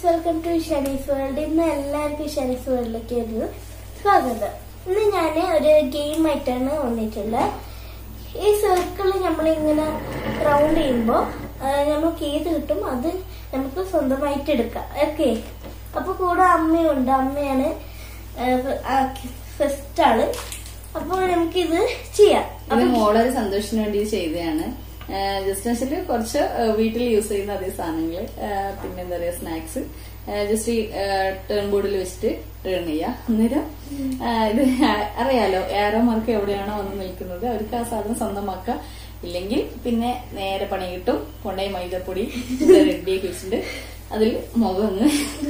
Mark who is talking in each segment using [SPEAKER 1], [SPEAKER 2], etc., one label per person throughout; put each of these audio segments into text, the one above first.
[SPEAKER 1] Welcome to ഷനീസ് world ഇന്ന് എല്ലാവർക്കും ഷനീസ് വേൾഡിലേക്ക് ഒരു സ്വാഗതം ഇന്ന് ഞാൻ ഒരു ഗെയിം ആയിട്ടാണ് വന്നിട്ടുള്ളത് ഈ സർക്കിൾ നമ്മൾ ഇങ്ങനെ റൗണ്ട് ചെയ്യുമ്പോൾ നമുക്ക് ഏത് കിട്ടും അത് നമുക്ക് സ്വന്തമായിട്ട് എടുക്കാം ഓക്കെ അപ്പൊ കൂടെ അമ്മയുണ്ട് അമ്മയാണ് ഫസ്റ്റ് ആള് അപ്പോൾ നമുക്കിത് ചെയ്യാം
[SPEAKER 2] ഇത് മോളൊരു സന്തോഷത്തിന് വേണ്ടി ചെയ്തതാണ് ജസ്റ്റ് വെച്ചാല് കുറച്ച് വീട്ടിൽ യൂസ് ചെയ്യുന്ന അതേ സാധനങ്ങള് പിന്നെ എന്താ പറയാ സ്നാക്സ് ജസ്റ്റ് ഈ ടേൺ ബോർഡിൽ വെച്ചിട്ട് ടേൺ ചെയ്യാം അന്നേരം ആ, ഇത് അറിയാലോ ഏറോ മാർക്ക് എവിടെയാണോ വന്ന് നിൽക്കുന്നത് അവർക്ക് ആ സാധനം സ്വന്തമാക്കാം ഇല്ലെങ്കിൽ പിന്നെ നേരെ പണി കിട്ടും കൊണ്ടുപോയി മൈദപ്പൊടി റെഡിയാക്കി വെച്ചിട്ട് അതിൽ മുഖം ഒന്ന്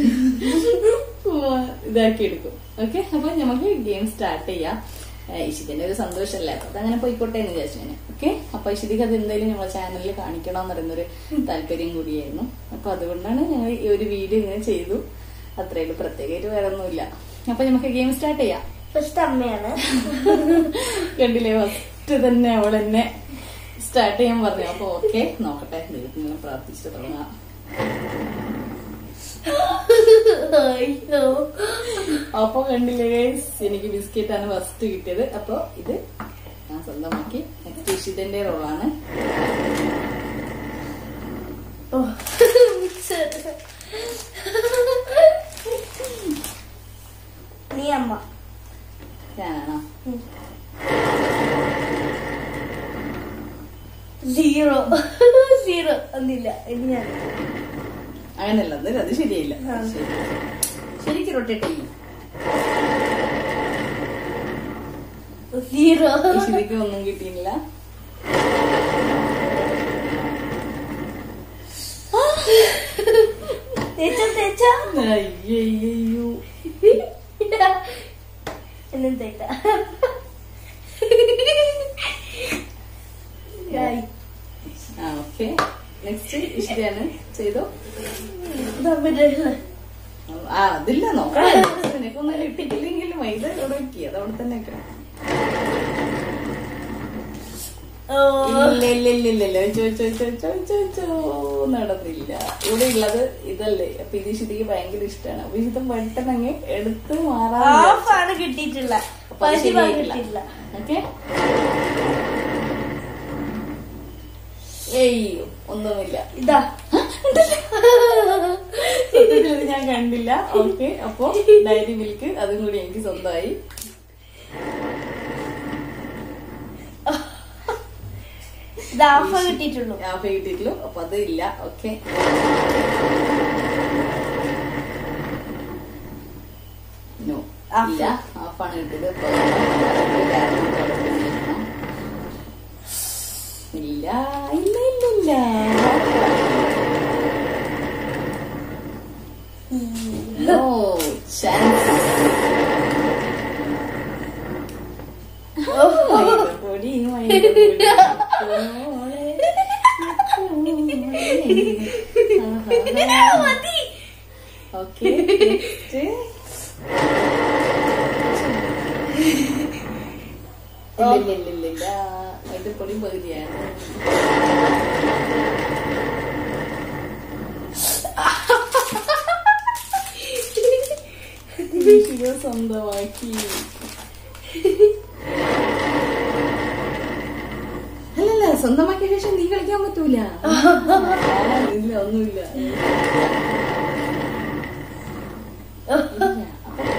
[SPEAKER 2] ഇതാക്കി എടുക്കും ഓക്കെ അപ്പൊ നമുക്ക് ഗെയിം സ്റ്റാർട്ട് ചെയ്യാം ഇഷിതിന്റെ ഒരു സന്തോഷമല്ലേ അപ്പൊ അതങ്ങനെ പോയിക്കോട്ടെ എന്ന് വിചാരിച്ചു ഞാൻ ഓക്കെ അപ്പൊ ഇഷിതിക്ക് അത് എന്തായാലും നമ്മളെ ചാനലിൽ കാണിക്കണം എന്ന് പറയുന്നൊരു താല്പര്യം കൂടിയായിരുന്നു അപ്പൊ അതുകൊണ്ടാണ് ഞങ്ങൾ ഈ ഒരു വീഡിയോ ഇങ്ങനെ ചെയ്തു അത്രയും പ്രത്യേകമായിട്ട് വേറെ ഒന്നുമില്ല അപ്പൊ നമുക്ക് ഗെയിം സ്റ്റാർട്ട് ചെയ്യാം
[SPEAKER 1] ഫസ്റ്റ് അമ്മയാണ്
[SPEAKER 2] കണ്ടില്ലേ ഫസ്റ്റ് തന്നെ അവൾ എന്നെ സ്റ്റാർട്ട് ചെയ്യാൻ പറഞ്ഞു അപ്പൊ ഓക്കെ നോക്കട്ടെ ദൈവത്തിനെ പ്രാർത്ഥിച്ചിട്ട് തുടങ്ങാം
[SPEAKER 1] അയ്യോ
[SPEAKER 2] അപ്പൊ കണ്ടില്ലേ guys? എനിക്ക് ബിസ്ക്കറ്റ് ആണ് ഫസ്റ്റ് കിട്ടിയത് അപ്പൊ ഇത് ഞാൻ സ്വന്തമാക്കി നെക്സ്റ്റ് ഇഷിതന്റെ റോളാണ്
[SPEAKER 1] ഓ, മിക്സർ. നീ അമ്മ
[SPEAKER 2] ഞാനാണോ
[SPEAKER 1] സീറോ സീറോ ഒന്നില്ല ഇനി ഞാൻ
[SPEAKER 2] അങ്ങനെയല്ല അത് അത് ശരിയായില്ല
[SPEAKER 1] ആ.
[SPEAKER 2] ശരി. ശരിക്കും റൊട്ടേറ്റ് ചെയ്യും
[SPEAKER 1] സീറോ
[SPEAKER 2] ഇഷിതയ്ക്ക് ഒന്നും കിട്ടിയില്ല
[SPEAKER 1] തേച്ച തേച്ച
[SPEAKER 2] അയ്യോ
[SPEAKER 1] എന്നും തേച്ച ആയി.
[SPEAKER 2] ആ ഓക്കെ നെക്സ്റ്റ് ഇഷിതയാണ് ചെയ്തോ
[SPEAKER 1] നമ്മുടെ
[SPEAKER 2] ആ അതില്ല നോക്കാം നിനക്കൊന്നും കിട്ടിയിട്ടില്ലെങ്കിൽ മൈദ ഇവിടെ വെക്കി അത് അവിടെ തന്നെ വെക്കണം
[SPEAKER 1] ഓ
[SPEAKER 2] ഇല്ല ഇല്ല ഇല്ല ഇല്ല ഇല്ല ചോ ചോ ചോ ചോ ചോ ചോ നടന്നില്ല ഇവിടെ ഉള്ളത് ഇതല്ലേ അപ്പൊ ഇത് ഇഷിതിക്ക് ഭയങ്കര ഇഷ്ടമാണ് അപ്പൊ ഇത് പെട്ടെന്ന് അങ്ങ് എടുത്ത് മാറാൻ
[SPEAKER 1] ഹാഫ് ആണ് കിട്ടിയിട്ടില്ല പകുതി ഭാഗം കിട്ടിയിട്ടില്ല
[SPEAKER 2] ഓക്കെ ഏയ് ഒന്നുമില്ല
[SPEAKER 1] ഇതാ
[SPEAKER 2] സത്യത്തിൽ ഇത് ഞാൻ കണ്ടില്ല ഓക്കെ അപ്പൊ ഡയറി മിൽക്ക് അതും കൂടി എനിക്ക് സ്വന്തമായി
[SPEAKER 1] ഇത് ഹാഫ് കിട്ടിയിട്ടുള്ളൂ
[SPEAKER 2] ഹാഫ് കിട്ടിയിട്ടുള്ളൂ അപ്പൊ അത് ഇല്ല ഓക്കെ നോ
[SPEAKER 1] Half.
[SPEAKER 2] ഇല്ല ഹാഫാണ് കിട്ടിയത് അപ്പൊ നമുക്ക് carrot അവിടെ കൊണ്ടുവരണം. ഇല്ല ഇല്ല ഇല്ല ഇല്ല നോ ചാൻസ് മൈദപ്പൊടി മൈദപ്പൊടി മോളെ, മോളെ.
[SPEAKER 1] മതി
[SPEAKER 2] ഓക്കെ നെക്സ്റ്റ് ഇല്ല ഇല്ല ഇല്ല ഇല്ല മൈദപ്പൊടി പകുതിയാണ് ശിവ സ്വന്തമാക്കി അല്ലല്ല സ്വന്തമാക്കിയ ശേഷം നീ കളിക്കാൻ പറ്റൂല ആ, ഇല്ല ഒന്നുമില്ല ഇല്ല.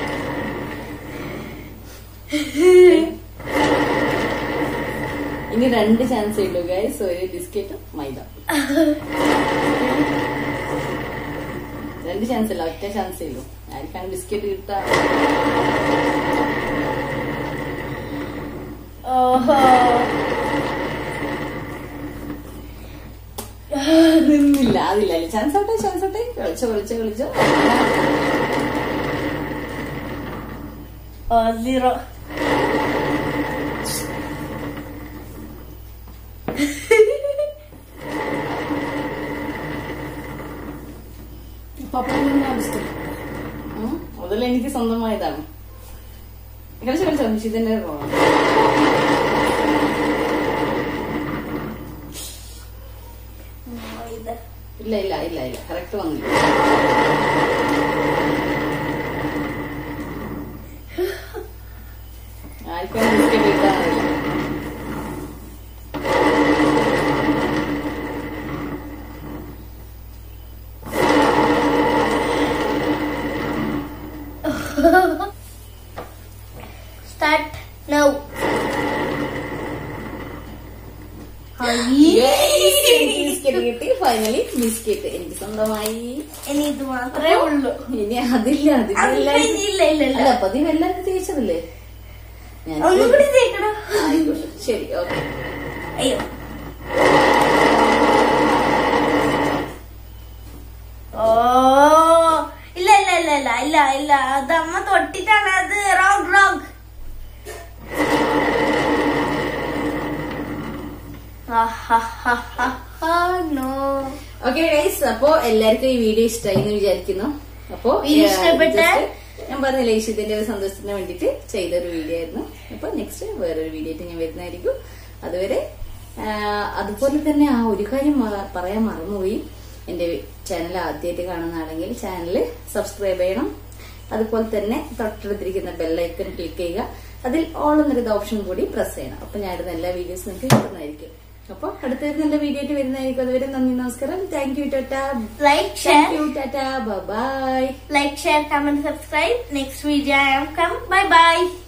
[SPEAKER 2] ഇനി രണ്ട് ചാൻസ് ഉള്ളൂ ഗൈസ് ഒരു ബിസ്ക്കറ്റും മൈദ രണ്ട് ചാൻസ് അല്ല ഒറ്റ ചാൻസ് ഉള്ളൂ ആർക്കാണ് ബിസ്ക്കറ്റ് കിട്ടാ
[SPEAKER 1] ഓഹോ
[SPEAKER 2] നിന്നില്ല അതില്ല ചാൻസ് ആട്ടെ ചാൻസ് ആട്ടെ കളിച്ചോ കളിച്ചോ കളിച്ചോ
[SPEAKER 1] ഓ സീറോ
[SPEAKER 2] അതല്ല എനിക്ക് സ്വന്തമായതാണ് കളിച്ചോ കളിച്ചോ നിഷിതന്റെ റോളാണ്
[SPEAKER 1] ഇത്
[SPEAKER 2] ഇല്ല ഇല്ല ഇല്ല ഇല്ല കറക്റ്റ് വന്നില്ല ആർക്കാണ് ബിസ്ക്കറ്റ് കിട്ടാറില്ല
[SPEAKER 1] സ്റ്റാർട്ട് നൗ
[SPEAKER 2] ബിസ്ക്കറ്റ് കിട്ടി ഫൈനലി ബിസ്ക്കറ്റ് എനിക്ക് സ്വന്തമായി
[SPEAKER 1] ഇനി ഇത് മാത്രമേ ഉള്ളൂ
[SPEAKER 2] ഇനി അതില്ല
[SPEAKER 1] അതിപ്പോ
[SPEAKER 2] അതില്ല
[SPEAKER 1] ഇനി ഇല്ല ഇല്ല ഇല്ല
[SPEAKER 2] അല്ല അപ്പൊ നീ എല്ലാവർക്കും തേച്ചതല്ലേ ഞാൻ
[SPEAKER 1] ഒന്നും കൂടി തേക്കണോ
[SPEAKER 2] ആയിക്കോട്ടെ ശരി ഓക്കെ
[SPEAKER 1] അയ്യോ ഓ ഇല്ല ഇല്ല ഇല്ല ഇല്ല ഇല്ല ഇല്ല അത് അമ്മ തൊട്ടിട്ടാണ് അത് wrong wrong no
[SPEAKER 2] okay guys അപ്പോ എല്ലാവർക്കും ഈ വീഡിയോ ഇഷ്ടമായി എന്ന് വിചാരിക്കുന്നു അപ്പോ
[SPEAKER 1] വീഡിയോ
[SPEAKER 2] ഏഹ്,
[SPEAKER 1] ഇഷ്ടപ്പെട്ട?
[SPEAKER 2] just ഞാൻ പറഞ്ഞില്ലേ ഈശ്വരത്തിന്റെ ഒരു സന്തോഷത്തിന് വേണ്ടിട്ട് ചെയ്തൊരു വീഡിയോ ആയിരുന്നു അപ്പൊ നെക്സ്റ്റ് വേറൊരു വീഡിയോ ആയിട്ട് ഞാൻ വരുന്നതായിരിക്കും അതുവരെ ആഹ്, അതുപോലെ തന്നെ ആ ഒരു കാര്യം മ- പറയാൻ മറന്നുപോയി എന്റെ ചാനൽ ആദ്യമായിട്ട് കാണുന്നതാണെങ്കിൽ ചാനൽ സബ്സ്ക്രൈബ് ചെയ്യണം അതുപോലെ തന്നെ തൊട്ടടുത്തിരിക്കുന്ന ബെല്ലൈക്കൺ ക്ലിക്ക് ചെയ്യുക അതിൽ ഓൾ എന്നൊരു ഓപ്ഷൻ കൂടി പ്രസ് ചെയ്യണം അപ്പൊ ഞാൻ ഇടുന്ന എല്ലാ വീഡിയോസും നിങ്ങൾക്ക് കിട്ടുന്നതായിരിക്കും അപ്പൊ അടുത്ത നല്ല വീഡിയോ ആയിട്ട് വരുന്നതായിരിക്കും അതുവരെ നന്ദി നമസ്കാരം thank you tata
[SPEAKER 1] like share
[SPEAKER 2] thank you tata bye
[SPEAKER 1] like share comment subscribe next video i am come bye bye